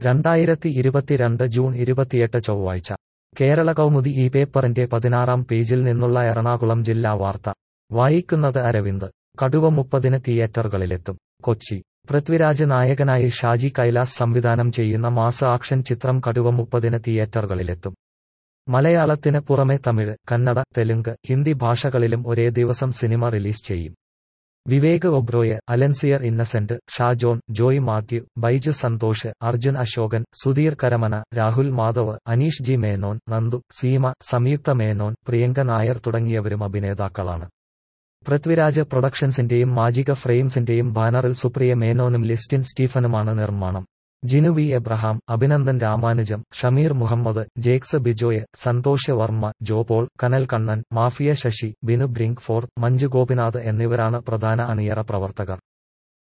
രണ്ടായിരത്തി ഇരുപത്തിരണ്ട് ജൂൺ ഇരുപത്തിയെട്ട് ചൊവ്വാഴ്ച കേരള കൗമുദി ഈ പേപ്പറിന്റെ പതിനാറാം പേജിൽ നിന്നുള്ള എറണാകുളം ജില്ലാ വാർത്ത വായിക്കുന്നത് അരവിന്ദ് കടുവ മുപ്പതിന് തിയേറ്ററുകളിലെത്തും കൊച്ചി പൃഥ്വിരാജ് നായകനായി ഷാജി കൈലാസ് സംവിധാനം ചെയ്യുന്ന മാസ് ആക്ഷൻ ചിത്രം കടുവ മുപ്പതിന് തിയേറ്ററുകളിലെത്തും മലയാളത്തിന് പുറമെ തമിഴ് കന്നഡ തെലുങ്ക് ഹിന്ദി ഭാഷകളിലും ഒരേ ദിവസം സിനിമ റിലീസ് ചെയ്യും വിവേക് ഒബ്രോയ് അലൻസിയർ ഇന്നസെന്റ് ഷാജോൺ ജോയ് മാത്യു ബൈജു സന്തോഷ് അർജുൻ അശോകൻ സുധീർ കരമന രാഹുൽ മാധവ് അനീഷ് ജി മേനോൻ നന്ദു സീമ സംയുക്ത മേനോൻ പ്രിയങ്ക നായർ തുടങ്ങിയവരും അഭിനേതാക്കളാണ് പൃഥ്വിരാജ് പ്രൊഡക്ഷൻസിന്റെയും മാജിക ഫ്രെയിംസിന്റെയും ബാനറിൽ സുപ്രിയ മേനോനും ലിസ്റ്റിൻ സ്റ്റീഫനുമാണ് നിർമ്മാണം Jinu V Abraham Abhinandan Ramanujam Shameer Muhammad Jakes Bijoy Santhosh Varma Jopaul Kanal Kannan mafia Sasi Binu bring forth Manju Gopinath എന്നിവരാണ് പ്രധാന അണിയറ പ്രവർത്തകർ